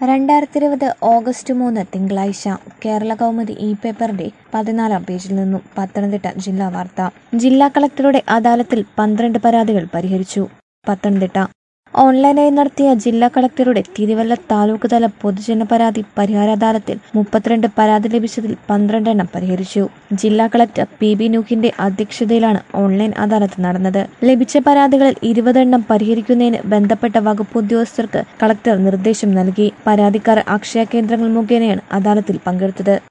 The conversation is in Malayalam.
രണ്ടായിരത്തി ഇരുപത് ഓഗസ്റ്റ് മൂന്ന് തിങ്കളാഴ്ച കേരള കൗമുദി ഇ പേപ്പറിന്റെ പതിനാലാം പേജിൽ നിന്നും പത്തനംതിട്ട ജില്ലാ വാർത്ത ജില്ലാ കളക്ടറുടെ അദാലത്തിൽ പന്ത്രണ്ട് പരാതികൾ പരിഹരിച്ചു പത്തനംതിട്ട ഓൺലൈനായി നടത്തിയ ജില്ലാ കളക്ടറുടെ തിരുവല്ല താലൂക്ക് തല പൊതുജന പരാതി പരിഹാര അദാലത്തിൽ മുപ്പത്തിരണ്ട് പരാതി ലഭിച്ചതിൽ പന്ത്രണ്ടെണ്ണം പരിഹരിച്ചു ജില്ലാ കളക്ടർ പി ബി നൂഹിന്റെ അധ്യക്ഷതയിലാണ് ഓൺലൈൻ അദാലത്ത് നടന്നത് ലഭിച്ച പരാതികളിൽ ഇരുപതെണ്ണം പരിഹരിക്കുന്നതിന് ബന്ധപ്പെട്ട വകുപ്പ് ഉദ്യോഗസ്ഥർക്ക് കളക്ടർ നിർദ്ദേശം നൽകി പരാതിക്കാർ അക്ഷയ കേന്ദ്രങ്ങൾ മുഖേനയാണ് അദാലത്തിൽ പങ്കെടുത്തത്